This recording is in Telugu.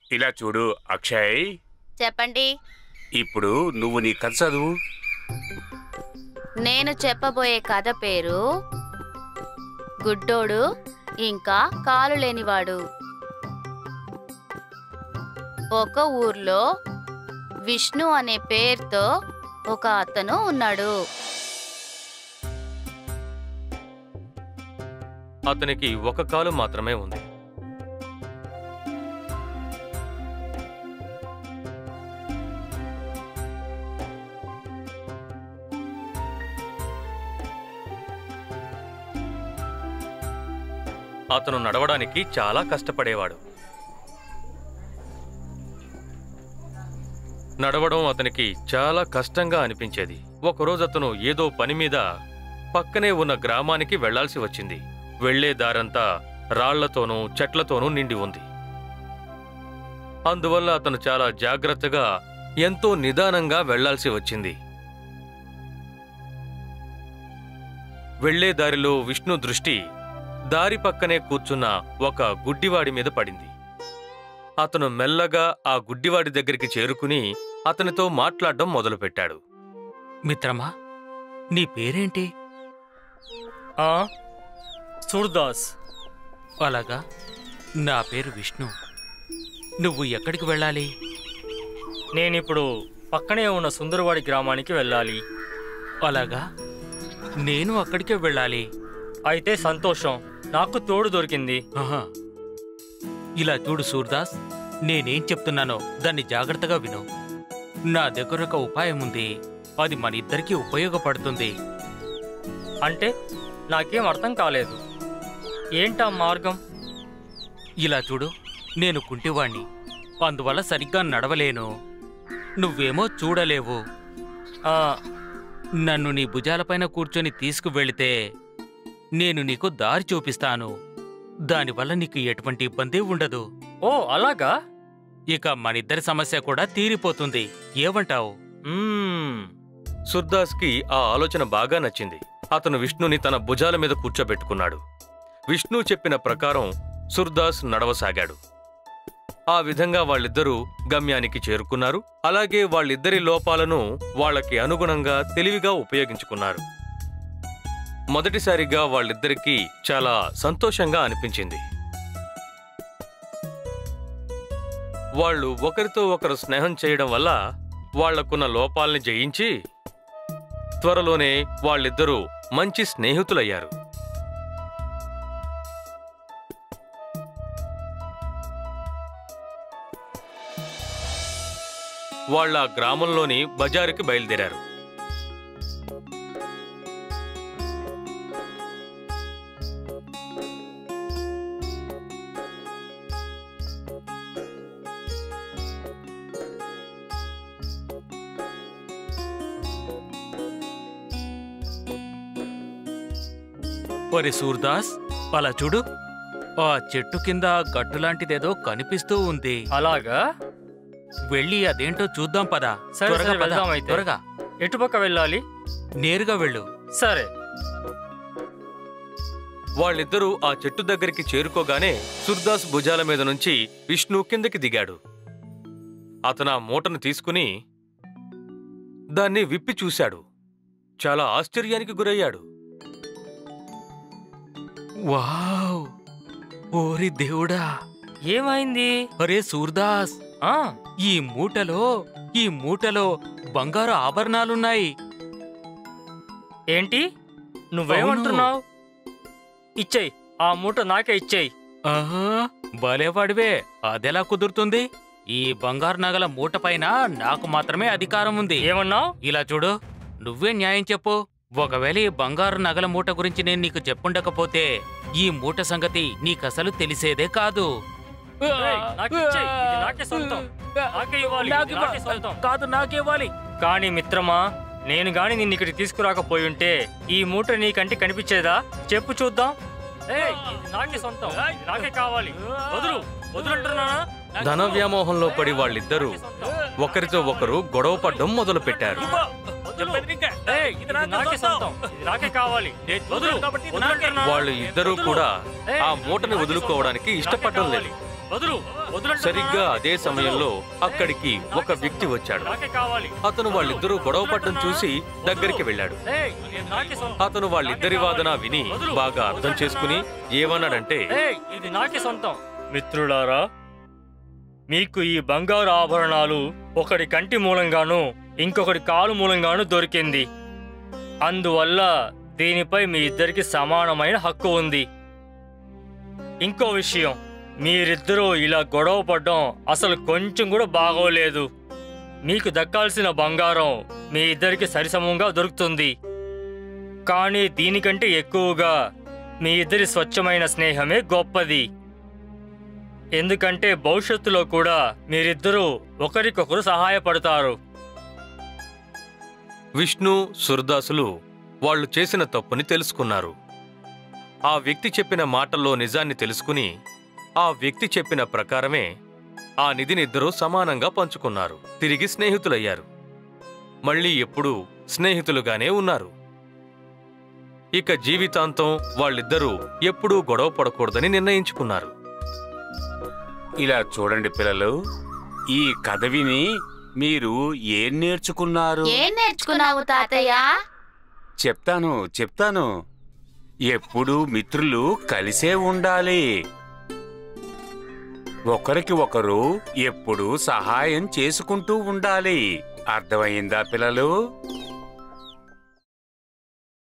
ఇలా చూడు అక్షయ్ చెప్పండి ఇప్పుడు నువ్వు నీ కథ చదువు నేను చెప్పబోయే కథ పేరు గుడ్డోడు ఇంకా కాలు లేనివాడు ఒక ఊర్లో విష్ణు అనే పేరుతో ఒక అతను ఉన్నాడు అతనికి ఒక కాలు మాత్రమే ఉంది అతను నడవడానికి చాలా కష్టపడేవాడు నడవడం అతనికి చాలా కష్టంగా అనిపించేది ఒకరోజు అతను ఏదో పని మీద పక్కనే ఉన్న గ్రామానికి వెళ్లాల్సి వచ్చింది వెళ్లే దారంతా రాళ్లతోనూ చెట్లతోనూ నిండి ఉంది అందువల్ల అతను చాలా జాగ్రత్తగా ఎంతో నిదానంగా వెళ్లాల్సి వచ్చింది వెళ్లే దారిలో విష్ణు దృష్టి దారి పక్కనే కూర్చున్న ఒక గుడ్డివాడి మీద పడింది అతను మెల్లగా ఆ గుడ్డివాడి దగ్గరికి చేరుకుని అతనితో మాట్లాడడం మొదలుపెట్టాడు మిత్రమా నీ పేరేంటి ఆ సూర్దాస్ అలాగా నా పేరు విష్ణు నువ్వు ఎక్కడికి వెళ్ళాలి నేనిప్పుడు పక్కనే ఉన్న సుందరవాడి గ్రామానికి వెళ్ళాలి అలాగా నేను అక్కడికే వెళ్ళాలి అయితే సంతోషం నాకు తోడు దొరికింది ఆహా. ఇలా చూడు సూర్దాస్ నేనేం చెప్తున్నానో దాన్ని జాగ్రత్తగా విను నా దగ్గర ఒక ఉపాయం ఉంది అది మన ఇద్దరికీ ఉపయోగపడుతుంది అంటే నాకేం అర్థం కాలేదు ఏంటా మార్గం ఇలా చూడు నేను కుంటివాణ్ణి అందువల్ల సరిగ్గా నడవలేను నువ్వేమో చూడలేవు ఆ, నన్ను నీ భుజాలపైన కూర్చొని తీసుకువెళితే నేను నీకు దారి చూపిస్తాను దానివల్ల నీకు ఎటువంటి ఇబ్బంది ఉండదు ఓ అలాగా ఇక మనిద్దరి సమస్య కూడా తీరిపోతుంది ఏమంటావు మ్మ్. సుర్దాస్కి ఆ ఆలోచన బాగా నచ్చింది అతను విష్ణుని తన భుజాల మీద కూర్చోబెట్టుకున్నాడు విష్ణు చెప్పిన ప్రకారం సుర్దాస్ నడవసాగాడు ఆ విధంగా వాళ్ళిద్దరూ గమ్యానికి చేరుకున్నారు అలాగే వాళ్ళిద్దరి లోపాలను వాళ్ళకి అనుగుణంగా తెలివిగా ఉపయోగించుకున్నారు మొదటిసారిగా వాళ్ళిద్దరికీ చాలా సంతోషంగా అనిపించింది వాళ్ళు ఒకరితో ఒకరు స్నేహం చేయడం వల్ల వాళ్లకున్న లోపాల్ని జయించి త్వరలోనే వాళ్ళిద్దరూ మంచి స్నేహితులయ్యారు వాళ్ళ గ్రామంలోని బజారుకి బయలుదేరారు ఒరే సూర్దాస్ అలా చూడు ఆ చెట్టు కింద గట్టు లాంటిదేదో కనిపిస్తూ ఉంది అలాగా వెళ్ళి అదేంటో చూద్దాం పదా సరే, త్వరగా సరే, పద, వెళ్దాం అయితే. త్వరగా ఎటుపక్క వెళ్ళాలి నేరుగా వెళ్ళు సరే వాళ్ళిద్దరూ ఆ చెట్టు దగ్గరికి చేరుకోగానే సుర్దాస్ భుజాల మీద నుంచి విష్ణు కిందకి దిగాడు అతను ఆ మూటను తీసుకుని దాన్ని విప్పి చూశాడు చాలా ఆశ్చర్యానికి గురయ్యాడు వావ్ ఓరి దేవుడా ఏమైంది అరే సూర్దాస్ ఆ ఈ మూటలో ఈ మూటలో బంగారు ఆభరణాలున్నాయి ఏంటి నువ్వేమంటున్నావు ఇచ్చేయ్ ఆ మూట నాకే ఇచ్చేయ్ ఆహా భలేవాడివే అదెలా కుదురుతుంది ఈ బంగారు నగల మూట పైన నాకు మాత్రమే అధికారం ఉంది ఏమన్నావు ఇలా చూడు నువ్వే న్యాయం చెప్పు ఒకవేళ ఈ బంగారు నగల మూట గురించి నేను నీకు చెప్పుండకపోతే ఈ మూట సంగతి నీకసలు తెలిసేదే కాదు ఏయ్, నాకు ఇచ్చేయ్. ఇది నాకే సొంతం. నాకే ఇవ్వాలి. ఇది నాకు నాకే సొంతం. కాదు నాకివ్వాలి కానీ మిత్రమా నేను గాని నిన్ను ఇక్కడికి తీసుకురాకపోయుంటే ఈ మూట నీ కంటి కనిపించేదా చెప్పు చూద్దాం ఏయ్, ఇది నాకే సొంతం ఇది నాకే కావాలి వదులు వదులంటున్నానా ధన వ్యామోహంలో పడి వాళ్ళిద్దరూ ఒకరితో ఒకరు గొడవ పడ్డం మొదలు పెట్టారు ఏయ్, ఇది నాకే సొంతం ఇది నాకే కావాలి వదులు వదులంటున్నానా? వాళ్ళు ఇద్దరూ కూడా ఆ మూటని వదులుకోవడానికి ఇష్టపడడం లేదు వదులు వదులంటున్నా. సరిగ్గా అదే సమయంలో అక్కడికి ఒక వ్యక్తి వచ్చాడు నాకే కావాలి అతను వాళ్ళిద్దరూ గొడవ పడడం చూసి దగ్గరికి వెళ్ళాడు ఏయ్, ఇది నాకే సొంతం. అతను వాళ్ళిద్దరి వాదన విని బాగా అర్థం చేసుకుని ఏమన్నాడంటే ఏయ్, ఇది నాకే సొంతం మిత్రులారా మీకు ఈ బంగారు ఆభరణాలు ఒకటి కంటి మూలంగాను ఇంకొకటి కాలు మూలంగాను దొరికింది అందువల్ల దీనిపై మీ ఇద్దరికి సమానమైన హక్కు ఉంది ఇంకో విషయం మీరిద్దరూ ఇలా గొడవ పడ్డం అసలు కొంచెం కూడా బాగోలేదు మీకు దక్కాల్సిన బంగారం మీ ఇద్దరికి సరిసమంగా దొరుకుతుంది కానీ దీనికంటే ఎక్కువగా మీ ఇద్దరి స్వచ్ఛమైన స్నేహమే గొప్పది ఎందుకంటే భవిష్యత్తులో కూడా మీరిద్దరూ ఒకరికొకరు సహాయపడతారు విష్ణు సురదాసులు వాళ్ళు చేసిన తప్పుని తెలుసుకున్నారు ఆ వ్యక్తి చెప్పిన మాటల్లో నిజాన్ని తెలుసుకుని ఆ వ్యక్తి చెప్పిన ప్రకారమే ఆ నిధినిద్దరూ సమానంగా పంచుకున్నారు తిరిగి స్నేహితులయ్యారు మళ్ళీ ఎప్పుడూ స్నేహితులుగానే ఉన్నారు ఇక జీవితాంతం వాళ్ళిద్దరూ ఎప్పుడూ గొడవ పడకూడదని నిర్ణయించుకున్నారు ఇలా చూడండి పిల్లలు ఈ కథ విని మీరు ఏం నేర్చుకున్నారు ఏం నేర్చుకున్నావు తాతయ్య చెప్తాను చెప్తాను ఎప్పుడు మిత్రులు కలిసే ఉండాలి ఒకరికి ఒకరు ఎప్పుడు సహాయం చేసుకుంటూ ఉండాలి అర్థమైందా పిల్లలు